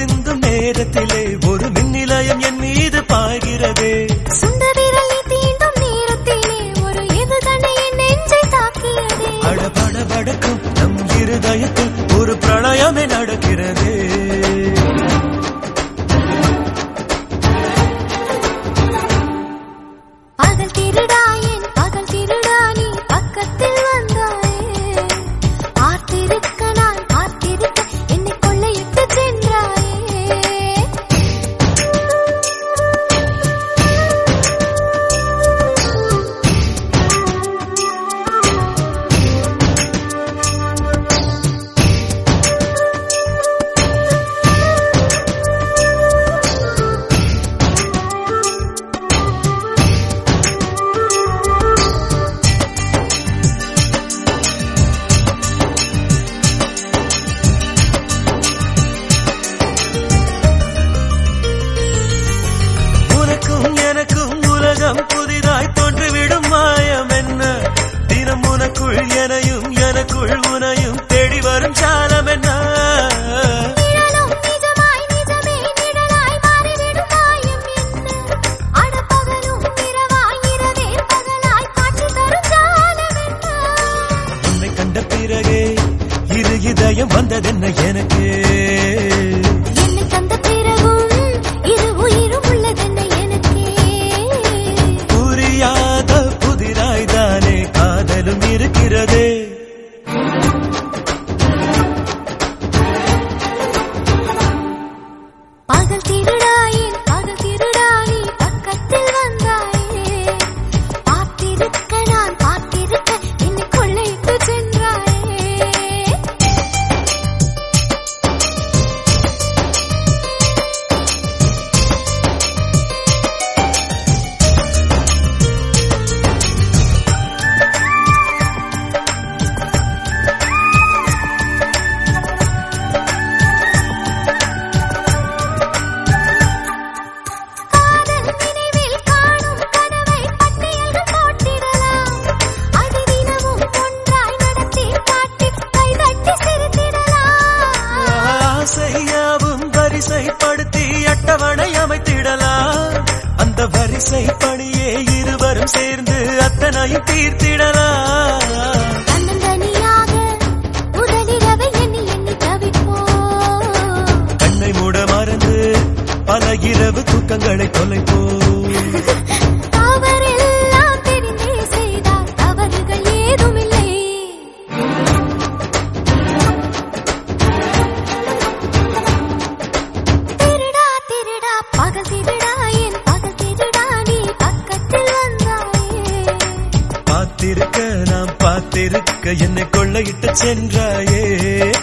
சிந்தும் நேரத்திலே ஒரு மின்னிலயம் என் மீது பாய்கிறதே சுண்ட விரல் நீ தீண்டும் நேரத்திலே ஒரு ஏவுகணை என் நெஞ்சை தாக்கியதே அடபட படக்கும் நம் இருதயத்தில் ஒரு பிரளயமே நடக்கிறதே பகல் திருடாயேன் பகல் திருடா நீ பக்கத்தில் வந்தாயே பார்த்திருக்க நான் பார்த்திருக்க என்னை கொள்ளையிட்டு சென்றாயே உனக்கும் எனக்கும் உலகம் புதிதாய் தோன்றிவிடும் மாயம் என்ன தினம் உனக்குள் எனையும் எனக்குள் உனையும் தேடி வரும் சாலம் என்ன நிழலும் நிஜமாய் நிஜமே நிழலாய் மாறிவிடும் மாயம் என்ன அட பகலும் இரவாய் இரவே பகலாய் காட்சி தரும் ஜாலம் என்ன உன்னை கண்ட பிறகே இரு இதயம் வந்ததென்ன எனக்கு என்னை தந்த பிறகும் இரு உயிரும் உள்ளதென்ன எனக்கே புரியாத புதிராய்தானே காதலும் இருக்கிறதே பகல் திருடாயின் பகல் திருடா நீ பக்கத்தில் வந்தாயே பார்த்திருக்க நான் பார்த்திருக்க என்னை கொள்ளையிட்டு சென்றாயே காதல் நினைவில் காணும் கனவை பட்டியல்கள் போட்டிடலாம் அது தினமும் ஒன்றாய் நடத்தி காட்டி கைதட்டி சிரித்திடலாம் ஆசையாவும் வரிசைப்படுத்தி அட்டவணை அமைத்திடலாம் அந்த வரிசை பணியே இருவரும் சேர்ந்து அத்தனையும் தீர்த்திடலாம் தன்னந்தனியாக முதலிரவை எண்ணி எண்ணி தவிப்போம் கண்ணை மூட மறந்து பல இரவு தூக்கங்களை தொலைப்போம் தவறெல்லாம் தெரிந்தே செய்தால் தவறுகள் ஏதுமில்லை திருடா திருடா பகல் திருடா என் பகல் திருடா நீ பக்கத்தில் வந்தாயே பார்த்திருக்க நாம் பார்த்திருக்க என்னை கொள்ளையிட்டு சென்றாயே